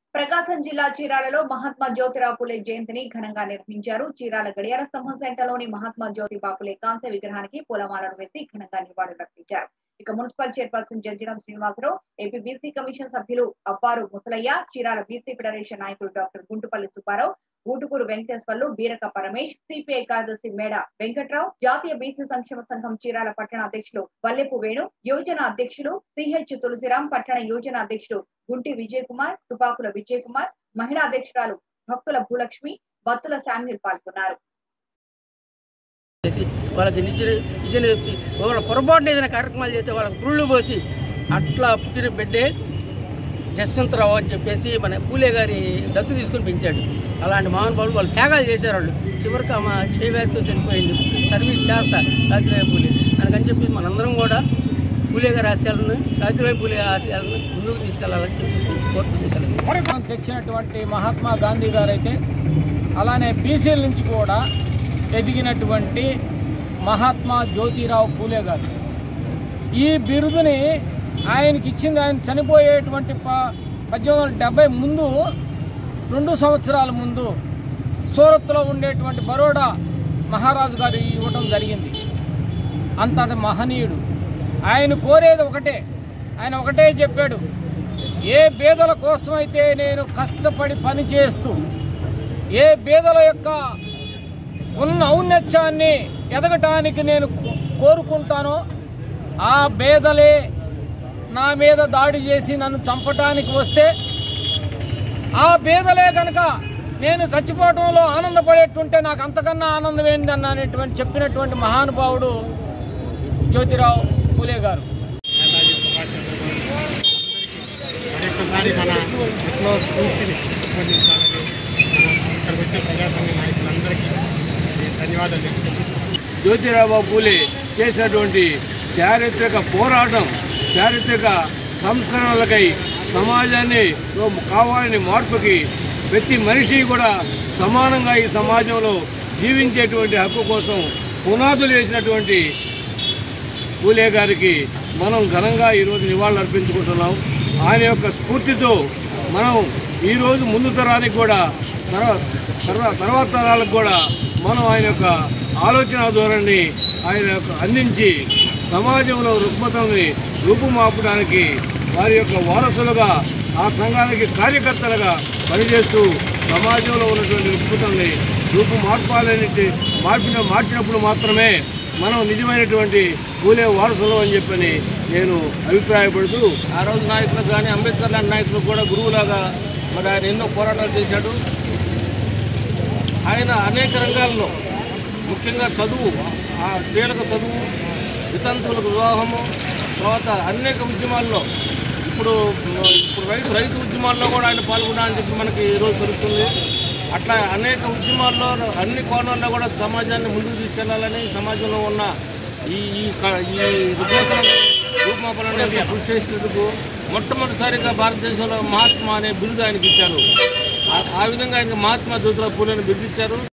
ప్రకాశం జిల్లా చీరాలలో మహాత్మా జ్యోతిరావు పులే జయంతిని ఘనంగా నిర్వహించారు చీరాల గడియార స్తంభం సెంటర్లోని మహాత్మా జ్యోతిబా పులే కాంస్య విగ్రహానికి పూలమాలను వేసి ఘనంగా నివాళులర్పించారు ఇక municipal chairperson Janjanam Srinivasarao AP BC commission సభ్యులు అబ్బారు ముసలయ్య చీరాల బీసీ ఫెడరేషన్ నాయకులు డాక్టర్ గుంటుపల్లి సుబ్బారావు ఊటుకూరు వెంకటేశ్వర్లు బీరక పరమేష్ సిపిఐ కార్యదర్శి మేడ వెంకట్రావు జాతీయ బీసీ సంక్షేమ సంఘం చీరాల పట్టణ అధ్యక్షులు వల్లెపు వేణు యోజన అధ్యక్షులు సిహెచ్ తులసిరాం పట్టణ యోజన అధ్యక్షులు గుంటి విజయ్ కుమార్ తుపాకుల విజయ్ కుమార్ మహిళా అధ్యక్షురాలు భక్తుల భూలక్ష్మి బత్తుల శామ్యుల్ పాల్గొన్నారు చేసి వాళ్ళకి నిజ నిజ నేర్పి వాళ్ళ పొరపాటున ఏదైనా కార్యక్రమాలు చేస్తే వాళ్ళకి పురుళ్ళు పోసి అట్లా పుట్టిన బిడ్డే జస్వంతరావు అని చెప్పేసి మన పూలే గారి దత్తు తీసుకుని పెంచాడు అలాంటి మహానుభావులు వాళ్ళు త్యాగాలు చేశారు వాళ్ళు చివరికి ఆమె చేవ్యాధితో చనిపోయింది సర్వీస్ చేస్తా సావిత్రిబాయి పూలే అందుకని చెప్పి మనందరం కూడా పూలే గారి ఆశయాలను సావిత్రిబాయి పూలే ఆశయాలను ముందుకు తీసుకెళ్లాలని చెప్పేసి కోరుతుంది సెలవు మనం తెచ్చినటువంటి మహాత్మా గాంధీ గారు అయితే అలానే బీసీల నుంచి కూడా ఎదిగినటువంటి మహాత్మా జ్యోతిరావు పూలే గారు ఈ బిరుదుని ఆయనకి ఇచ్చింది ఆయన చనిపోయేటువంటి ప పద్దెనిమిది వందల డెబ్బై ముందు రెండు సంవత్సరాల ముందు సూరత్లో ఉండేటువంటి బరోడా మహారాజు గారు ఇవ్వటం జరిగింది అంతటి మహనీయుడు ఆయన కోరేది ఒకటే ఆయన ఒకటే చెప్పాడు ఏ బేదల కోసమైతే నేను కష్టపడి పని చేస్తూ ఏ బేదల యొక్క ఉన్న ఔన్నత్యాన్ని ఎదగటానికి నేను కో- కోరుకుంటానో ఆ బేదలే నా మీద దాడి చేసి నన్ను చంపటానికి వస్తే ఆ బేదలే కనుక నేను చచ్చిపోవడంలో ఆనందపడేటుంటే నాకు అంతకన్నా ఆనందం ఏంటన్న అనేటువంటి చెప్పినటువంటి మహానుభావుడు జ్యోతిరావు పూలే గారు మరొకసారి మన విప్లవ స్ఫూర్తిని పెంపొందించాలని మనం ఇక్కడ వచ్చిన ప్రజాసంఘ నాయకులందరికీ నేను ధన్యవాదాలు తెలుపుతున్నాను జ్యోతిరావు పూలే చేసినటువంటి చారిత్రక పోరాటం చారిత్రక సంస్కరణలకై సమాజాన్ని కావాలని మార్పుకి ప్రతి మనిషి కూడా సమానంగా ఈ సమాజంలో జీవించేటువంటి హక్కు కోసం పునాదులు వేసినటువంటి పూలే గారికి మనం ఘనంగా ఈరోజు నివాళులు అర్పించుకుంటున్నాం ఆయన యొక్క స్ఫూర్తితో మనం ఈరోజు ముందు తరానికి కూడా తర్వాత తర్వా- తర్వాత తరాలకు కూడా మనం ఆయన యొక్క ఆలోచన ధోరణిని ఆయన యొక్క అందించి సమాజంలో రుగ్మతల్ని రూపుమాపడానికి వారి యొక్క వారసులుగా ఆ సంఘానికి కార్యకర్తలుగా పనిచేస్తూ సమాజంలో ఉన్నటువంటి రుగ్మతల్ని రూపు మార్పాలని మార్పిన మార్చినప్పుడు మాత్రమే మనం నిజమైనటువంటి పూలే వారసులు అని చెప్పని నేను అభిప్రాయపడుతూ ఆ రోజు నాయకులకు కానీ అంబేద్కర్ లాంటి నాయకులకు కూడా గురువులాగా మరి ఆయన ఎన్నో పోరాటాలు చేశాడు ఆయన అనేక రంగాల్లో ముఖ్యంగా చదువు ఆ స్త్రీలకు చదువు వితంతువులకు వివాహము తర్వాత అనేక ఉద్యమాల్లో ఇప్పుడు ఇప్పుడు రైతు రైతు ఉద్యమాల్లో కూడా ఆయన పాల్గొన్నారని చెప్పి మనకి ఈరోజు తెలుస్తుంది అట్లా అనేక ఉద్యమాల్లో అన్ని కోణాల్లో కూడా సమాజాన్ని ముందుకు తీసుకెళ్లాలని సమాజంలో ఉన్న ఈ ఈ క- ఈ రుగ్మతలను రూపుమాపాలని కృషి చేసినందుకు మొట్టమొదటిసారిగా భారతదేశంలో మహాత్మా అనే బిరుదు ఆయనకి ఇచ్చారు ఆ- ఆ విధంగా ఆయనకి మహాత్మా జ్యోతిరావు పూలేని బిరుదు ఇచ్చారు